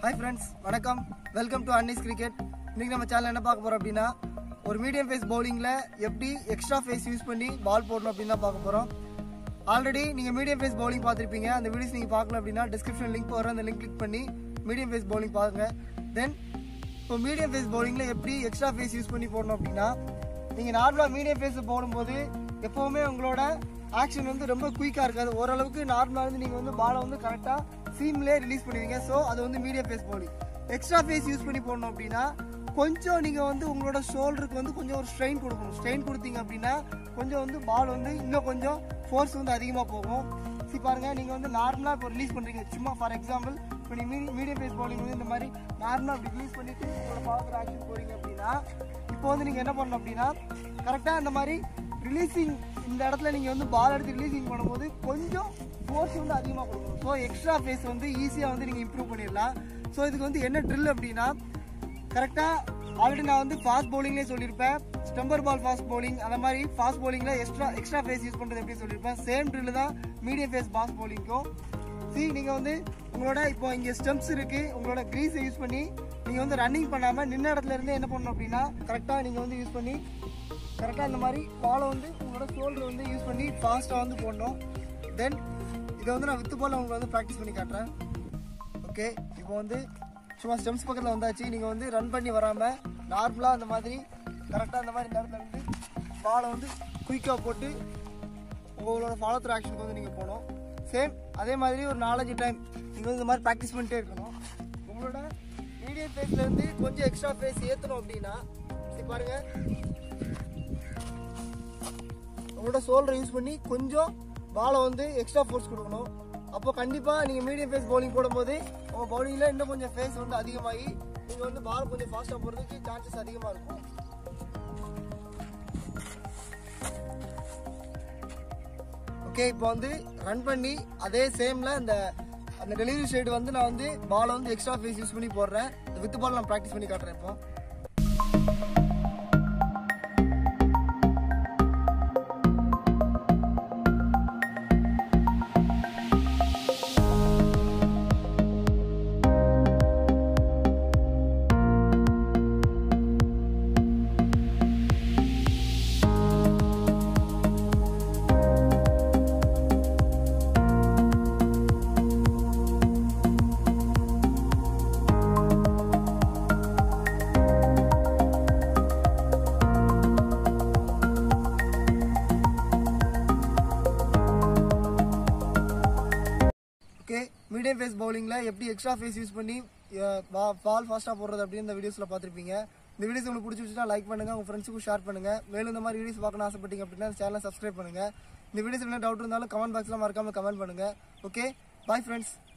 hi friends வணக்கம் welcome to Annie's cricket இன்னைக்கு நம்ம சேனல் என்ன பார்க்க போறோம் அப்படின்னா ஒரு மீடியம் ஃபேஸ் பவுலிங்கில் எப்படி எக்ஸ்ட்ரா ஃபேஸ் யூஸ் பண்ணி பால் போடணும் அப்படின்னு தான் பார்க்க போகிறோம் ஆல்ரெடி நீங்கள் மீடியம் ஃபேஸ் பவுலிங் பார்த்துருப்பீங்க அந்த வீடியோஸ் நீங்கள் பார்க்கல அப்படின்னா டிஸ்கிரிப்ஷன் லிங்க் வர அந்த லிங்க் கிளிக் பண்ணி மீடியம் ஃபேஸ் பவுலிங் பாருங்க தென் இப்போ மீடியம் ஃபேஸ் பவுலிங்கில் எப்படி எக்ஸ்ட்ரா ஃபேஸ் யூஸ் பண்ணி போடணும் அப்படின்னா நீங்கள் நார்மலாக மீடியம் ஃபேஸ் போடும்போது எப்போவுமே உங்களோட ஆக்ஷன் வந்து ரொம்ப குயிக்காக இருக்காது ஓரளவுக்கு நார்மலாக வந்து நீங்கள் வந்து பாலை வந்து கரெக்டாக சீம்லேயே ரிலீஸ் பண்ணுவீங்க ஸோ அது வந்து medium pace bowling extra pace use பண்ணி போடணும் அப்படின்னா கொஞ்சம் நீங்கள் வந்து உங்களோட ஷோல்டருக்கு வந்து கொஞ்சம் ஒரு ஸ்ட்ரெயின் கொடுக்கணும் ஸ்ட்ரெயின் கொடுத்தீங்க அப்படின்னா கொஞ்சம் வந்து பால் வந்து இன்னும் கொஞ்சம் ஃபோர்ஸ் வந்து அதிகமாக போகும் சரி பாருங்க நீங்கள் வந்து நார்மலாக இப்போ ரிலீஸ் பண்ணுறீங்க சும்மா ஃபார் எக்ஸாம்பிள் இப்போ நீங்கள் மீடியம் ஃபேஸ் பவுலிங் வந்து இந்த மாதிரி நார்மலாக அப்படி ரிலீஸ் பண்ணிட்டு உங்களோட பாலத்தில் ஆக்ஷன் போறீங்க அப்படின்னா இப்போ வந்து நீங்கள் என்ன பண்ணணும் அப்படின்னா கரெக்டாக இந்த மாதிரி ரிலீசிங் இந்த இடத்துல நீங்கள் வந்து பால் எடுத்து ரிலீசிங் பண்ணும்போது கொஞ்சம் ஃபோர்ஸ் வந்து அதிகமாக கொடுக்கணும் ஸோ எக்ஸ்ட்ரா ஃபேஸ் வந்து ஈஸியாக வந்து நீங்கள் இம்ப்ரூவ் பண்ணிடலாம் ஸோ இதுக்கு வந்து என்ன ட்ரில் அப்படின்னா கரெக்டாக ஆல்ரெடி நான் வந்து ஃபாஸ்ட் பவுலிங்லேயே சொல்லியிருப்பேன் ஸ்டம்பர் பால் ஃபாஸ்ட் பவுலிங் அந்த மாதிரி ஃபாஸ்ட் பவுலிங்கில் எக்ஸ்ட்ரா எக்ஸ்ட்ரா ஃபேஸ் யூஸ் பண்ணுறது எப்படி சொல்லியிருப்பேன் சேம் ட்ரில் தான் மீடியம் ஃபேஸ் ஃபாஸ்ட் பவுலிங்க்கும் சி நீங்கள் வந்து உங்களோட இப்போ இங்கே ஸ்டெம்ப்ஸ் இருக்குது உங்களோட க்ரீஸை யூஸ் பண்ணி நீங்கள் வந்து ரன்னிங் பண்ணாமல் நின்ன இடத்துல இருந்தே என்ன பண்ணணும் அப்படின்னா கரெக்டாக நீங்கள் வந்து யூஸ் பண்ணி கரெக்டாக இந்த மாதிரி பாலை வந்து உங்களோட ஷோல்டர் வந்து யூஸ் பண்ணி ஃபாஸ்ட்டாக வந்து போடணும் தென் இதை வந்து நான் வித்து போல உங்களுக்கு வந்து ப்ராக்டிஸ் பண்ணி காட்டுறேன் ஓகே இப்போ வந்து சும்மா ஸ்டெம்ஸ் பக்கத்தில் வந்தாச்சு நீங்கள் வந்து ரன் பண்ணி வராமல் நார்மலாக அந்த மாதிரி கரெக்டாக அந்த மாதிரி நேரத்தில் வந்து பாலை வந்து குயிக்காக போட்டு உங்களோட ஃபாலோ த்ரூ ஆக்ஷனுக்கு வந்து நீங்கள் போகணும் சேம் அதே மாதிரி ஒரு நாலஞ்சு டைம் நீங்கள் வந்து இந்த மாதிரி ப்ராக்டிஸ் பண்ணிட்டே இருக்கணும் உங்களோட மீடியம் ஃபேஸ்லேருந்து கொஞ்சம் எக்ஸ்ட்ரா ஃபேஸ் ஏற்றணும் அப்படின்னா சரி பாருங்கள் உங்களோட ஷோல்டர் யூஸ் பண்ணி கொஞ்சம் பாலை வந்து எக்ஸ்ட்ரா ஃபோர்ஸ் கொடுக்கணும் அப்போ கண்டிப்பாக நீங்கள் மீடியம் ஃபேஸ் பவுலிங் போடும்போது உங்கள் பவுலிங்கில் இன்னும் கொஞ்சம் ஃபேஸ் வந்து அதிகமாகி நீங்கள் வந்து பால் கொஞ்சம் ஃபாஸ்ட்டாக போகிறதுக்கு சான்சஸ் அதிகமாக இருக்கும் ஓகே இப்போ வந்து ரன் பண்ணி அதே சேமில் அந்த அந்த டெலிவரி சைடு வந்து நான் வந்து பாலை வந்து எக்ஸ்ட்ரா ஃபேஸ் யூஸ் பண்ணி போடுறேன் வித் பால் நான் ப்ராக்டிஸ் பண்ணி காட்டுறேன் இப்போ ஓகே மீடியம் ஃபேஸ் பவுலிங்கில் எப்படி எக்ஸ்ட்ரா ஃபேஸ் யூஸ் பண்ணி பால் ஃபாஸ்ட்டாக போடுறது அப்படின்னு இந்த வீடியோஸில் பார்த்துருப்பீங்க இந்த வீடியோஸ் உங்களுக்கு பிடிச்சிருச்சுன்னா லைக் பண்ணுங்கள் உங்கள் ஃப்ரெண்ட்ஸுக்கும் ஷேர் பண்ணுங்கள் மேலும் இந்த மாதிரி வீடியோஸ் பார்க்கணும் ஆசைப்பட்டீங்க அப்படின்னா சேனலை சப்ஸ்கிரைப் பண்ணுங்கள் இந்த வீடியோஸ் என்ன டவுட் இருந்தாலும் கமெண்ட் பாக்ஸில் மறக்காமல் கமெண்ட் பண்ணுங்கள் ஓகே பாய் ஃப்ரெண்ட்ஸ்